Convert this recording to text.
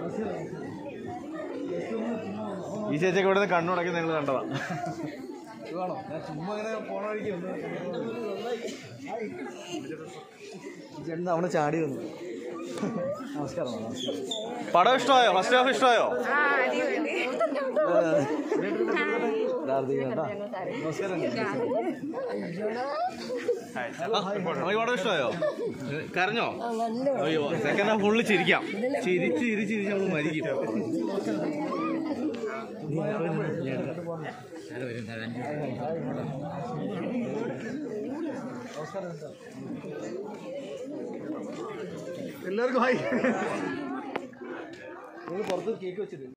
ഈ ചേച്ചിയൊക്കെ ഇവിടെ നിന്ന് കണ്ണുടക്കി നിങ്ങൾ കണ്ടതാ വേണോ ഞാൻ ചുമ്മാ ഇങ്ങനെ പോണ വഴിക്ക് ഒന്ന് ചേട്ടൻ അവിടെ ചാടി വന്നു നമസ്കാരം നമസ്കാരം പടം ഇഷ്ടമായോ ഫസ്റ്റ് ഹാഫ് ഇഷ്ടമായോ കാർത്തിക കേട്ടാ നമസ്കാരം നമുക്ക് പടം ഇഷ്ടമായോ കരഞ്ഞോ അയ്യോ സെക്കൻഡ് ഹാഫ് ഫുള്ള് ചിരിക്കാം ചിരിച്ച് ചിരിച്ച് ചിരിച്ച് നമ്മൾ മരിക്കും എല്ലാവർക്കും ഹായ് നിങ്ങൾ പുറത്ത് കേക്ക് വെച്ചിട്ട്